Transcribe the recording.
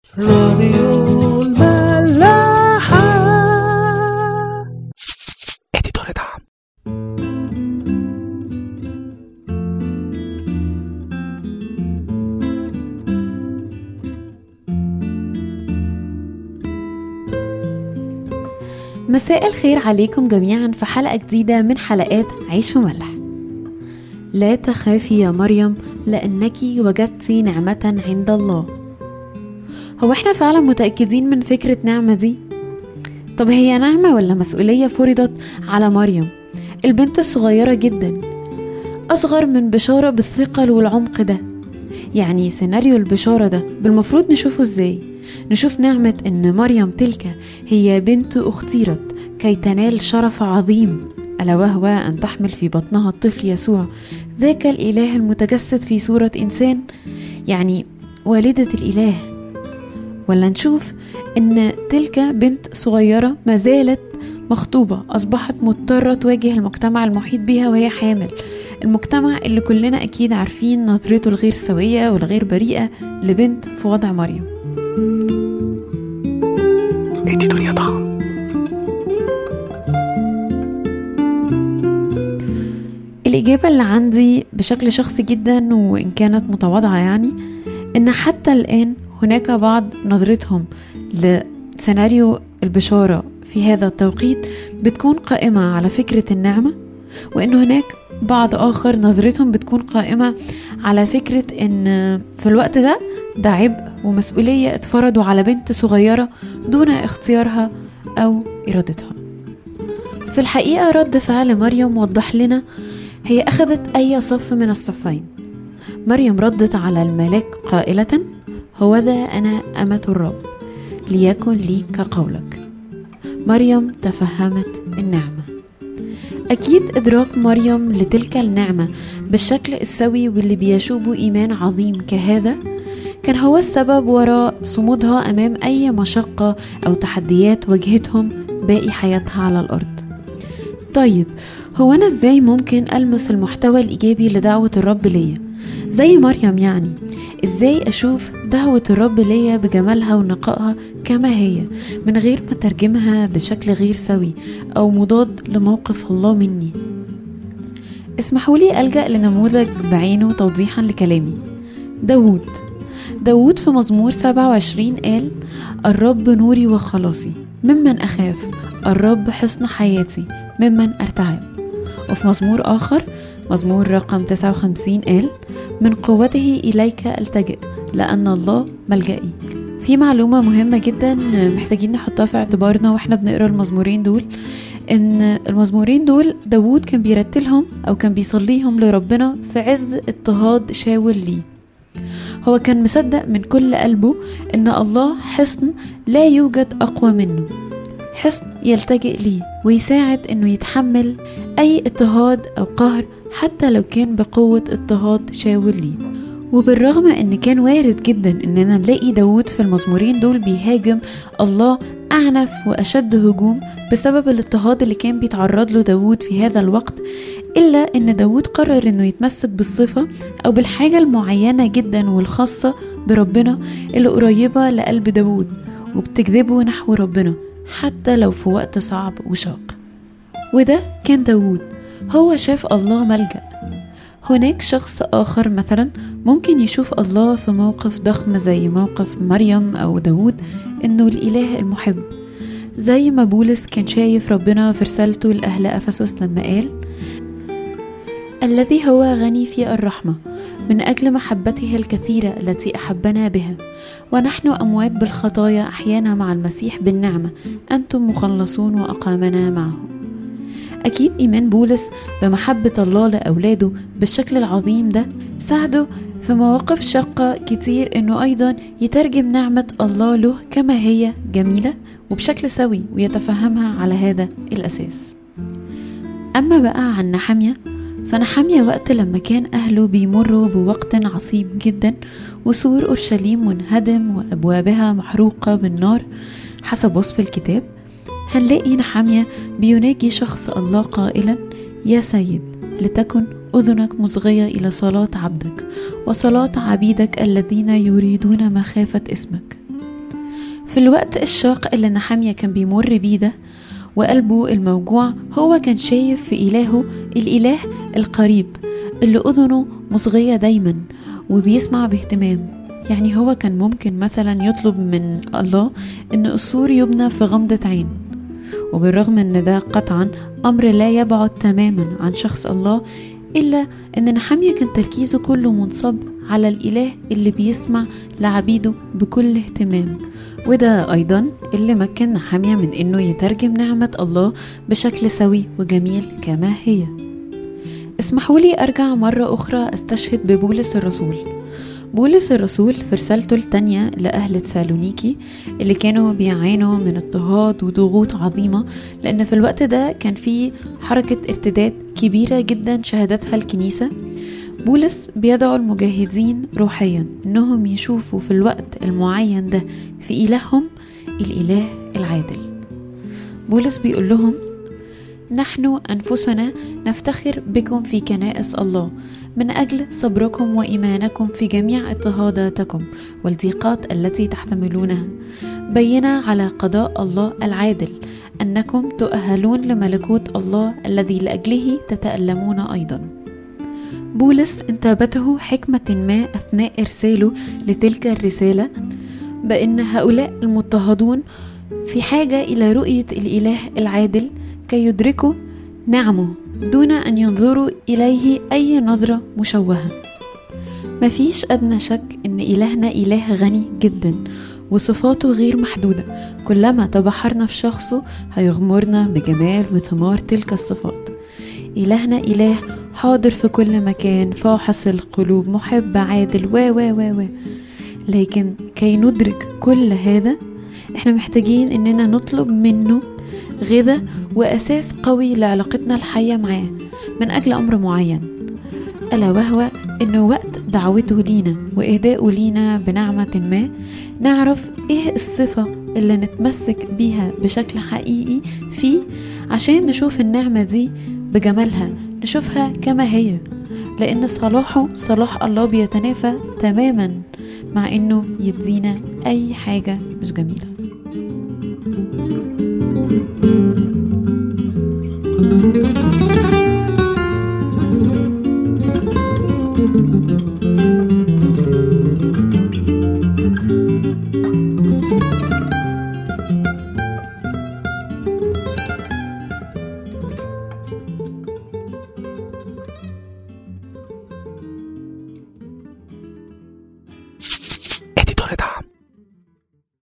راديو الملاحة اديتور دعم مساء الخير عليكم جميعا في حلقة جديدة من حلقات عيش وملح لا تخافي يا مريم لأنك وجدت نعمة عند الله هو احنا فعلا متأكدين من فكرة نعمة دي؟ طب هي نعمة ولا مسؤولية فرضت على مريم البنت الصغيرة جدا أصغر من بشارة بالثقل والعمق ده يعني سيناريو البشارة ده بالمفروض نشوفه ازاي نشوف نعمة ان مريم تلك هي بنت اختيرت كي تنال شرف عظيم ألا وهو أن تحمل في بطنها الطفل يسوع ذاك الإله المتجسد في صورة إنسان يعني والدة الإله ولا نشوف ان تلك بنت صغيرة ما زالت مخطوبة أصبحت مضطرة تواجه المجتمع المحيط بها وهي حامل المجتمع اللي كلنا أكيد عارفين نظرته الغير سوية والغير بريئة لبنت في وضع مريم اديتور يا دعم الإجابة اللي عندي بشكل شخصي جدا وإن كانت متواضعة يعني إن حتى الآن هناك بعض نظرتهم لسيناريو البشارة في هذا التوقيت بتكون قائمة على فكرة النعمة وإن هناك بعض آخر نظرتهم بتكون قائمة على فكرة إن في الوقت ده ده عبء ومسؤولية اتفرضوا على بنت صغيرة دون اختيارها أو إرادتها في الحقيقة رد فعل مريم وضح لنا هي أخذت أي صف من الصفين مريم ردت على الملاك قائلة هوذا أنا أمة الرب ليكن لي كقولك مريم تفهمت النعمة أكيد إدراك مريم لتلك النعمة بالشكل السوي واللي بيشوب إيمان عظيم كهذا كان هو السبب وراء صمودها أمام أي مشقة أو تحديات واجهتهم باقي حياتها على الأرض طيب هو أنا إزاي ممكن ألمس المحتوى الإيجابي لدعوة الرب ليا زي مريم يعني إزاي أشوف دعوة الرب ليا بجمالها ونقائها كما هي من غير ما ترجمها بشكل غير سوي أو مضاد لموقف الله مني اسمحوا لي ألجأ لنموذج بعينه توضيحا لكلامي داوود داوود في مزمور 27 قال الرب نوري وخلاصي ممن أخاف الرب حصن حياتي ممن أرتعب وفي مزمور آخر مزمور رقم 59 قال من قوته إليك ألتجئ لأن الله ملجئي في معلومة مهمة جدا محتاجين نحطها في اعتبارنا واحنا بنقرا المزمورين دول ان المزمورين دول داوود كان بيرتلهم او كان بيصليهم لربنا في عز اضطهاد شاول ليه هو كان مصدق من كل قلبه ان الله حصن لا يوجد اقوى منه حصن يلتجئ ليه ويساعد انه يتحمل اي اضطهاد او قهر حتى لو كان بقوة اضطهاد شاول ليه وبالرغم ان كان وارد جدا اننا نلاقي داود في المزمورين دول بيهاجم الله اعنف واشد هجوم بسبب الاضطهاد اللي كان بيتعرض له داود في هذا الوقت الا ان داود قرر انه يتمسك بالصفة او بالحاجة المعينة جدا والخاصة بربنا اللي قريبة لقلب داود وبتجذبه نحو ربنا حتى لو في وقت صعب وشاق وده كان داود هو شاف الله ملجأ هناك شخص آخر مثلا ممكن يشوف الله في موقف ضخم زي موقف مريم أو داود إنه الإله المحب زي ما بولس كان شايف ربنا في رسالته لأهل أفسس لما قال الذي هو غني في الرحمة من أجل محبته الكثيرة التي أحبنا بها ونحن أموات بالخطايا أحيانا مع المسيح بالنعمة أنتم مخلصون وأقامنا معه أكيد إيمان بولس بمحبة الله لأولاده بالشكل العظيم ده ساعده في مواقف شاقة كتير إنه أيضا يترجم نعمة الله له كما هي جميلة وبشكل سوي ويتفهمها على هذا الأساس أما بقى عن نحمية فنحمية وقت لما كان أهله بيمروا بوقت عصيب جدا وسور أورشليم منهدم وأبوابها محروقة بالنار حسب وصف الكتاب هنلاقي نحمية بيناجي شخص الله قائلا يا سيد لتكن أذنك مصغية إلى صلاة عبدك وصلاة عبيدك الذين يريدون مخافة اسمك في الوقت الشاق اللي نحامية كان بيمر بيه ده وقلبه الموجوع هو كان شايف في إلهه الإله القريب اللي أذنه مصغية دايما وبيسمع باهتمام يعني هو كان ممكن مثلا يطلب من الله إن السور يبنى في غمضة عين وبالرغم ان ده قطعا امر لا يبعد تماما عن شخص الله الا ان نحامية كان تركيزه كله منصب على الاله اللي بيسمع لعبيده بكل اهتمام وده ايضا اللي مكن نحامية من انه يترجم نعمة الله بشكل سوي وجميل كما هي اسمحوا لي ارجع مرة اخرى استشهد ببولس الرسول بولس الرسول في رسالته التانية لأهل تسالونيكي اللي كانوا بيعانوا من اضطهاد وضغوط عظيمة لأن في الوقت ده كان في حركة ارتداد كبيرة جدا شهدتها الكنيسة بولس بيدعو المجاهدين روحيا انهم يشوفوا في الوقت المعين ده في إلههم الإله العادل بولس بيقول لهم نحن أنفسنا نفتخر بكم في كنائس الله من أجل صبركم وإيمانكم في جميع اضطهاداتكم والضيقات التي تحتملونها بينا على قضاء الله العادل أنكم تؤهلون لملكوت الله الذي لأجله تتألمون أيضا بولس انتابته حكمة ما أثناء إرساله لتلك الرسالة بأن هؤلاء المضطهدون في حاجة إلى رؤية الإله العادل كي يدركوا نعمه دون أن ينظروا إليه أي نظرة مشوهة مفيش أدنى شك إن إلهنا إله غني جدا وصفاته غير محدودة كلما تبحرنا في شخصه هيغمرنا بجمال وثمار تلك الصفات إلهنا إله حاضر في كل مكان فاحص القلوب محب عادل و و و و لكن كي ندرك كل هذا احنا محتاجين اننا نطلب منه غذاء وأساس قوي لعلاقتنا الحية معاه من أجل أمر معين ألا وهو إنه وقت دعوته لينا وإهدائه لينا بنعمة ما نعرف إيه الصفة اللي نتمسك بيها بشكل حقيقي فيه عشان نشوف النعمة دي بجمالها نشوفها كما هي لأن صلاحه صلاح الله بيتنافى تماما مع إنه يدينا أي حاجة مش جميلة thank you